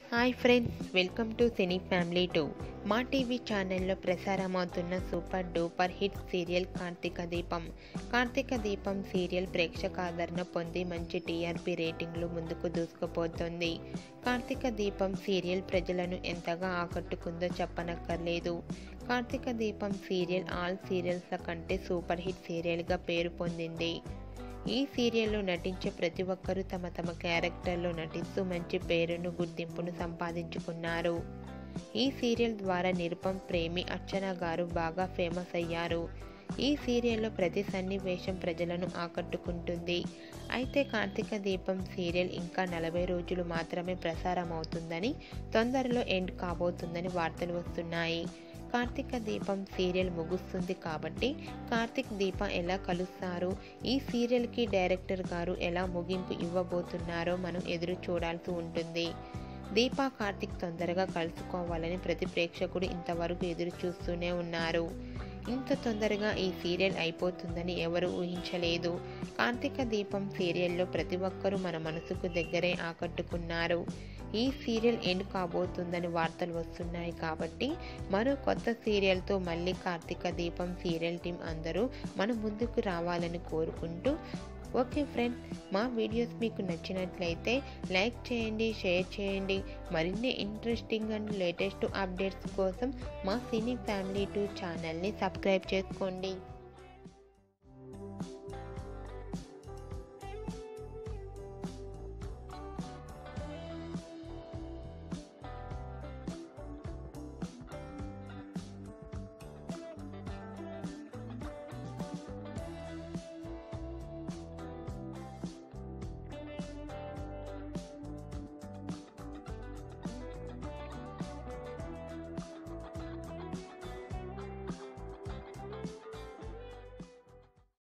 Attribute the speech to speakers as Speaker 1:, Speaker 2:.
Speaker 1: hi friends welcome to cine family two Maa TV ఛానల్లో ప్రసారమవుతున్న super duper hit serial Karthika Deepam Karthika దీపం serial ప్రేక్షక ఆదరణ పొంది మంచి టీఆర్పీ రేటింగ్లు ముందుకు దూసుకుపోతుంది కార్తీక దీపం సీరియల్ ప్రజలను ఎంతగా ఆకట్టుకుందో చెప్పనక్కర్లేదు కార్తీక దీపం సీరియల్ ఆల్ సీరియల్స్ల కంటే సూపర్ హిట్ సీరియల్గా పేరు పొందింది ఈ సీరియల్లో నటించే ప్రతి ఒక్కరూ తమ తమ క్యారెక్టర్లో నటిస్తూ మంచి పేరును గుర్తింపును సంపాదించుకున్నారు ఈ సీరియల్ ద్వారా నిరుపం ప్రేమి అర్చన గారు బాగా ఫేమస్ అయ్యారు ఈ సీరియల్లో ప్రతి సన్నివేశం ప్రజలను ఆకట్టుకుంటుంది అయితే కార్తీక దీపం సీరియల్ ఇంకా నలభై రోజులు మాత్రమే ప్రసారం అవుతుందని తొందరలో ఎండ్ కాబోతుందని వార్తలు వస్తున్నాయి కార్తీక దీపం సీరియల్ ముగుస్తుంది కాబట్టి కార్తీక్ దీప ఎలా కలుస్తారు ఈ సీరియల్కి డైరెక్టర్ గారు ఎలా ముగింపు ఇవ్వబోతున్నారో మనం ఎదురు చూడాల్సి ఉంటుంది దీపా కార్తిక్ తొందరగా కలుసుకోవాలని ప్రతి ప్రేక్షకుడు ఇంతవరకు ఎదురు చూస్తూనే ఉన్నారు ఇంత తొందరగా ఈ సీరియల్ అయిపోతుందని ఎవరు ఊహించలేదు కార్తీక దీపం సీరియల్లో ప్రతి ఒక్కరూ మన మనసుకు దగ్గరే ఆకట్టుకున్నారు ఈ సీరియల్ ఎండ్ కాబోతుందని వార్తలు వస్తున్నాయి కాబట్టి మరో కొత్త సీరియల్తో మళ్ళీ కార్తీక దీపం సీరియల్ టీం అందరూ మన ముందుకు రావాలని కోరుకుంటూ ఓకే ఫ్రెండ్స్ మా వీడియోస్ మీకు నచ్చినట్లయితే లైక్ చేయండి షేర్ చేయండి మరిన్ని ఇంట్రెస్టింగ్ అండ్ లేటెస్ట్ అప్డేట్స్ కోసం మా సినీ ఫ్యామిలీ టూ ఛానల్ని సబ్స్క్రైబ్ చేసుకోండి